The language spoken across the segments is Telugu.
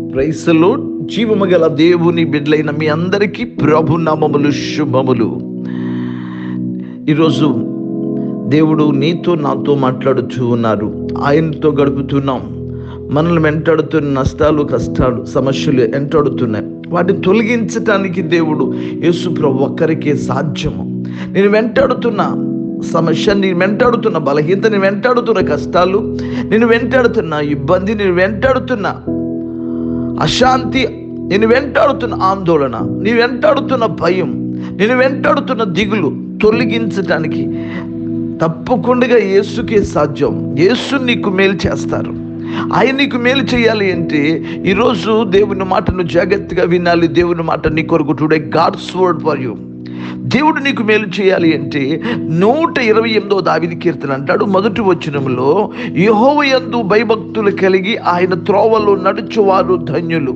ప్రైసలో జీవము గల దేవుని బిడ్డలైన మీ అందరికీ ప్రభు నామములు శుభములు ఈరోజు దేవుడు నీతో నాతో మాట్లాడుతూ ఉన్నారు ఆయనతో గడుపుతున్నాం మనల్ని వెంటాడుతున్న నష్టాలు కష్టాలు సమస్యలు వెంటాడుతున్నాయి వాటిని తొలగించటానికి దేవుడు యేసు ప్రభు ఒక్కరికే సాధ్యము నేను వెంటాడుతున్న సమస్య నేను వెంటాడుతున్న బలహీనత నేను వెంటాడుతున్న కష్టాలు నేను వెంటాడుతున్న ఇబ్బంది నేను వెంటాడుతున్న అశాంతి నేను వెంటాడుతున్న ఆందోళన నీ వెంటాడుతున్న భయం నేను వెంటాడుతున్న దిగులు తొలగించటానికి తప్పకుండా యేసుకే సాధ్యం యేసు నీకు మేలు చేస్తారు ఆయన నీకు మేలు చేయాలి అంటే ఈరోజు దేవుని మాటను జాగ్రత్తగా వినాలి దేవుని మాట నీ కొరకు today God's word for you దేవుడు నీకు మేలు చేయాలి అంటే నూట ఇరవై ఎనిమిదో దావిది కీర్తన అంటాడు మొదటి వచనంలో యహోవ యందు భయభక్తులు కలిగి ఆయన త్రోవలో నడుచువారు ధన్యులు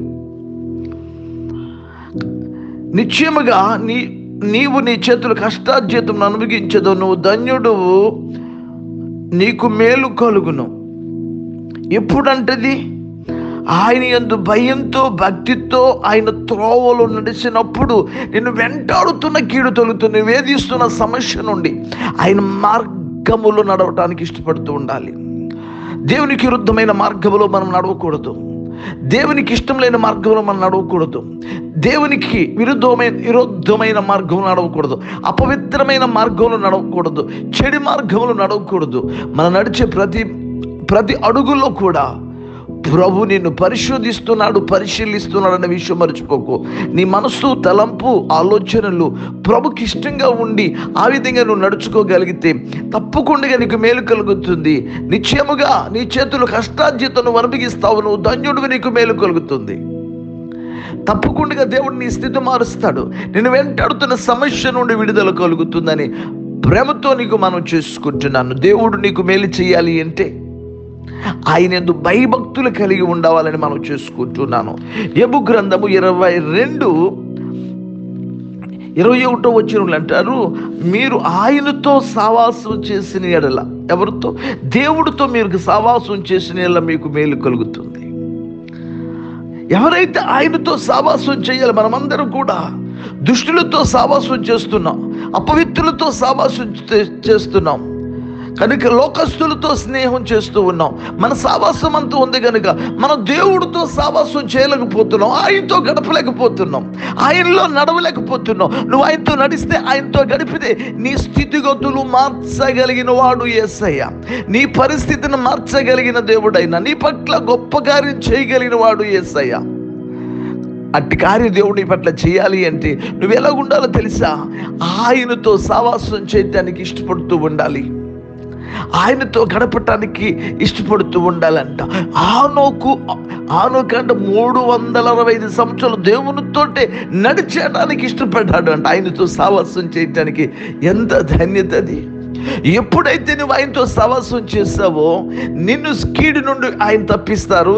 నిశ్చయముగా నీ నీవు నీ చేతుల కష్టార్జితం అనుభవించదు నువ్వు ధన్యుడు నీకు మేలు కలుగును ఎప్పుడంటది ఆయన ఎందు భయంతో భక్తితో ఆయన త్రోవలో నడిచినప్పుడు నేను వెంటాడుతున్న కీడు తొలుగుతున్న వేధిస్తున్న సమస్య నుండి ఆయన మార్గములో నడవటానికి ఇష్టపడుతూ ఉండాలి దేవునికి విరుద్ధమైన మార్గంలో మనం నడవకూడదు దేవునికి ఇష్టం లేని మార్గంలో మనం నడవకూడదు దేవునికి విరుద్ధమైన విరుద్ధమైన మార్గంలో నడవకూడదు అపవిత్రమైన మార్గంలో నడవకూడదు చెడు మార్గంలో నడవకూడదు మనం నడిచే ప్రతి ప్రతి అడుగులో కూడా ప్రభు నిన్ను పరిశోధిస్తున్నాడు పరిశీలిస్తున్నాడు అనే విషయం మర్చిపోకు నీ మనస్సు తలంపు ఆలోచనలు ప్రభుకి ఇష్టంగా ఉండి ఆ విధంగా నువ్వు నడుచుకోగలిగితే తప్పకుండా నీకు మేలు కలుగుతుంది నిశ్చయముగా నీ చేతులు కష్టార్జితం నువ్వు అనుభవిస్తావు నువ్వు ధన్యుడివి నీకు మేలు కలుగుతుంది తప్పకుండా దేవుడు నీ స్థితి మారుస్తాడు నేను వెంటాడుతున్న సమస్య నుండి విడుదల కలుగుతుందని ప్రేమతో నీకు మనం చేసుకుంటున్నాను దేవుడు నీకు మేలు చేయాలి అంటే ఆయన ఎందు భయభక్తులు కలిగి ఉండవాలని మనం చేసుకుంటున్నాను ఎబు గ్రంథము ఇరవై రెండు ఇరవై ఒకటో వచ్చిన అంటారు మీరు ఆయనతో సావాసం చేసిన ఎడల ఎవరితో దేవుడితో మీరు సావాసం చేసిన ఎడల మీకు మేలు కలుగుతుంది ఎవరైతే ఆయనతో సావాసం చేయాలి మనమందరం కూడా దుష్టులతో సావాసం చేస్తున్నాం అపవిత్రులతో సావాసం చే- చేస్తున్నాం కనుక లోకస్తులతో స్నేహం చేస్తూ ఉన్నాం మన సావాసం అంతా ఉంది కనుక మనం దేవుడితో సావాసం చేయలేకపోతున్నాం ఆయనతో గడపలేకపోతున్నాం ఆయనలో నడవలేకపోతున్నాం నువ్వు ఆయనతో నడిస్తే ఆయనతో గడిపితే నీ స్థితిగతులు మార్చగలిగిన వాడు యేసయ్య నీ పరిస్థితిని మార్చగలిగిన దేవుడైనా నీ పట్ల గొప్ప కార్యం చేయగలిగిన వాడు యేసయ్య అట్టి కార్య దేవుడు నీ పట్ల చేయాలి అంటే నువ్వు ఎలా ఉండాలో తెలుసా ఆయనతో సావాసం చేయడానికి ఇష్టపడుతూ ఉండాలి ఆయనతో గడపటానికి ఇష్టపడుతూ ఉండాలంట ఆనోకు ఆనోకు అంటే మూడు వందల అరవై ఐదు సంవత్సరాలు దేవునితోటే నడిచేయడానికి ఇష్టపడ్డాడు అంట ఆయనతో సావాసం చేయటానికి ఎంత ధన్యత అది ఎప్పుడైతే నువ్వు ఆయనతో సవాసం చేస్తావో నిన్ను కీడు నుండి ఆయన తప్పిస్తారు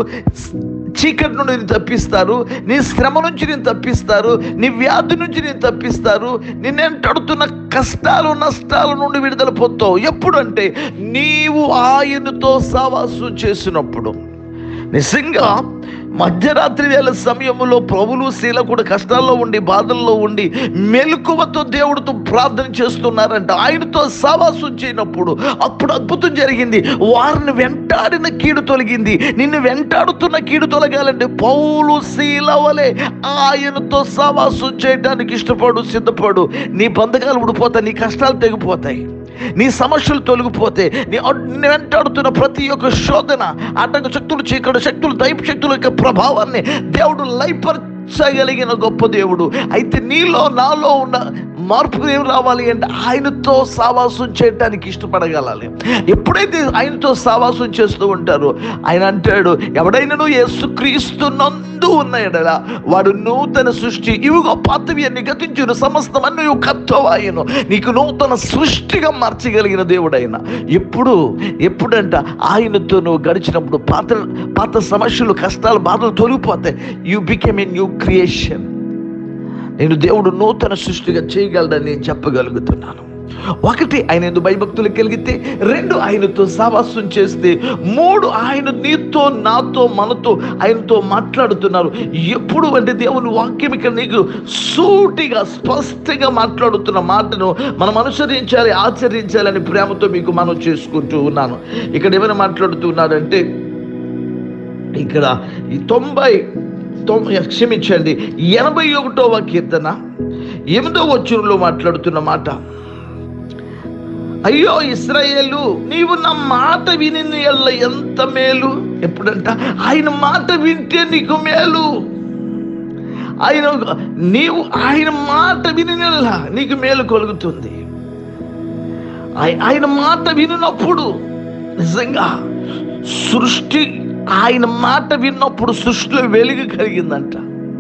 చీకటి నుండి నేను తప్పిస్తారు నీ శ్రమ నుంచి నేను తప్పిస్తారు నీ వ్యాధి నుంచి నేను తప్పిస్తారు నిన్ను ఎంటాడుతున్న కష్టాలు నష్టాల నుండి విడుదల పొందుతావు ఎప్పుడంటే నీవు ఆయనతో సావాసం చేసినప్పుడు నిజంగా మధ్యరాత్రి వేళ సమయంలో ప్రభులు శీల కూడా కష్టాల్లో ఉండి బాధల్లో ఉండి మెలకువతో దేవుడితో ప్రార్థన చేస్తున్నారంట ఆయనతో సావాసం చేయనప్పుడు అప్పుడు అద్భుతం జరిగింది వారిని వెంటాడిన కీడు తొలగింది నిన్ను వెంటాడుతున్న కీడు తొలగాలంటే పౌలు శీల వలె ఆయనతో సావాసం చేయడానికి ఇష్టపడు సిద్ధపడు నీ బంధకాలు ఉడిపోతాయి నీ కష్టాలు తెగిపోతాయి నీ సమస్యలు తొలగిపోతే నీ అడ్- నీ వెంటాడుతున్న ప్రతి ఒక్క శోధన అడ్డంక శక్తులు చీకటి శక్తులు దైవ శక్తుల యొక్క ప్రభావాన్ని దేవుడు లైపర్చగలిగిన గొప్ప దేవుడు అయితే నీలో నాలో ఉన్న మార్పు ఏం రావాలి అంటే ఆయనతో సావాసం చేయడానికి ఇష్టపడగలాలి ఎప్పుడైతే ఆయనతో సావాసం చేస్తూ ఉంటారో ఆయన అంటాడు ఎవడైనాను యేసుక్రీస్తు నందు ఉన్న ఎడల వాడు నూతన సృష్టి ఇవిగో పాతవి అన్ని గతించును సమస్తం అన్ని కత్తవాయను నీకు నూతన సృష్టిగా మార్చగలిగిన దేవుడైన ఎప్పుడు ఎప్పుడంట ఆయనతో నువ్వు గడిచినప్పుడు పాత పాత సమస్యలు కష్టాలు బాధలు తొలగిపోతాయి you become a new creation నేను దేవుడు నూతన సృష్టిగా చేయగలడని నేను చెప్పగలుగుతున్నాను ఒకటి ఆయన ఎందుకు భయభక్తులు కలిగితే రెండు ఆయనతో సావాసం చేస్తే మూడు ఆయన నీతో నాతో మనతో ఆయనతో మాట్లాడుతున్నారు ఎప్పుడు అంటే దేవుని వాక్యం ఇక్కడ నీకు సూటిగా స్పష్టంగా మాట్లాడుతున్న మాటను మనం అనుసరించాలి ఆచరించాలని ప్రేమతో మీకు మనం చేసుకుంటూ ఉన్నాను ఇక్కడ ఏమైనా మాట్లాడుతున్నారంటే ఇక్కడ ఈ తొంభై తొంభై క్షమించండి ఎనభై ఒకటవ కీర్తన ఎనిమిదో వచ్చులో మాట్లాడుతున్న మాట అయ్యో ఇస్రాయేలు నీవు నా మాట విని ఎల్ల ఎంత మేలు ఎప్పుడంట ఆయన మాట వింటే నీకు మేలు ఆయన నీవు ఆయన మాట విని నీకు మేలు కలుగుతుంది ఆయ- ఆయన మాట వినినప్పుడు నిజంగా సృష్టి ఆయన మాట విన్నప్పుడు సృష్టిలో వెలుగు కలిగిందంట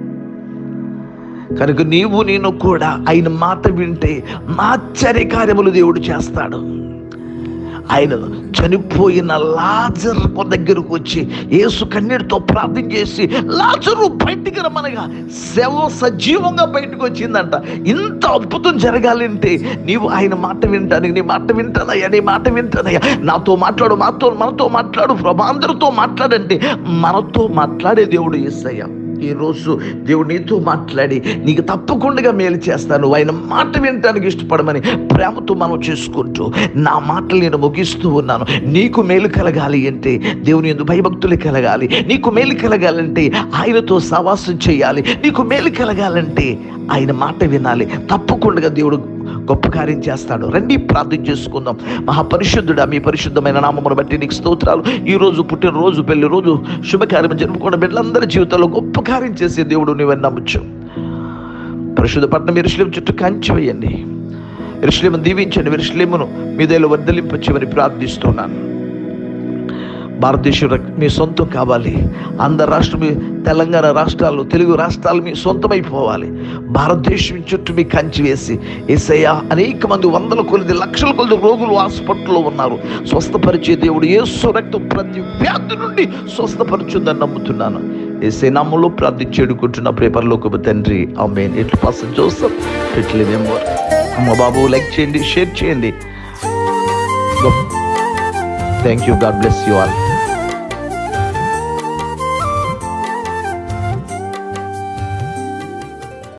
కనుక నీవు నేను కూడా ఆయన మాట వింటే ఆశ్చర్య కార్యములు దేవుడు చేస్తాడు ఆయన చనిపోయిన లాజరు దగ్గరకు వచ్చి యేసు కన్నీటితో ప్రార్థన చేసి లాజరు బయటికి రమ్మనగా శవం సజీవంగా బయటకు వచ్చిందంట ఇంత అద్భుతం జరగాలంటే నీవు ఆయన మాట వింటానికి నీ మాట వింటానయ్యా నీ మాట వింటానయ్యా నాతో మాట్లాడు మాతో మనతో మాట్లాడు ప్రభాందరితో మాట్లాడంటే మనతో మాట్లాడే దేవుడు యేసయ్య ఈ రోజు దేవుడు నీతో మాట్లాడి నీకు తప్పకుండా మేలు చేస్తాను ఆయన మాట వినటానికి ఇష్టపడమని ప్రేమతో మనం చేసుకుంటూ నా మాటలు నేను ముగిస్తూ ఉన్నాను నీకు మేలు కలగాలి అంటే దేవుని ఎందు భయభక్తులు కలగాలి నీకు మేలు కలగాలంటే ఆయనతో సవాసం చేయాలి నీకు మేలు కలగాలంటే ఆయన మాట వినాలి తప్పకుండా దేవుడు గొప్ప కార్యం చేస్తాడు రండి ప్రార్థన చేసుకుందాం మహాపరిశుద్ధుడా మీ పరిశుద్ధమైన నామమును బట్టి నీకు స్తోత్రాలు ఈ రోజు పుట్టినరోజు పెళ్లి రోజు శుభకార్యం జరుపుకున్న బిడ్డలందరి జీవితంలో గొప్ప కార్యం చేసే దేవుడు నువ్వని నమ్మచ్చు పరిశుద్ధ పట్నం ఎరుశ్లేం చుట్టూ కంచి వేయండి ఎరుశ్లేము దీవించండి ఎరుశ్లేమును మీదేలో వర్ధలింపచ్చమని ప్రార్థిస్తున్నాను భారతదేశం రక్- మీ సొంతం కావాలి ఆంధ్ర రాష్ట్రం మీ తెలంగాణ రాష్ట్రాలు తెలుగు రాష్ట్రాలు మీ సొంతమైపోవాలి భారతదేశం చుట్టూ మీ కంచి వేసి ఏసయ్య అనేక మంది వందల కొలది లక్షల కొలది రోగులు హాస్పిటల్లో ఉన్నారు స్వస్థపరిచే దేవుడు యేసు రక్తం ప్రతి వ్యాధి నుండి స్వస్థపరచుందని నమ్ముతున్నాను ఏసే నామంలో ప్రార్థించేడుకుంటున్న పేపర్లోకి తండ్రి అమ్మే ఇట్లు పాస్ జోసఫ్ ఇట్లు నెంబర్ అమ్మ బాబు లైక్ చేయండి షేర్ చేయండి thank you God bless you all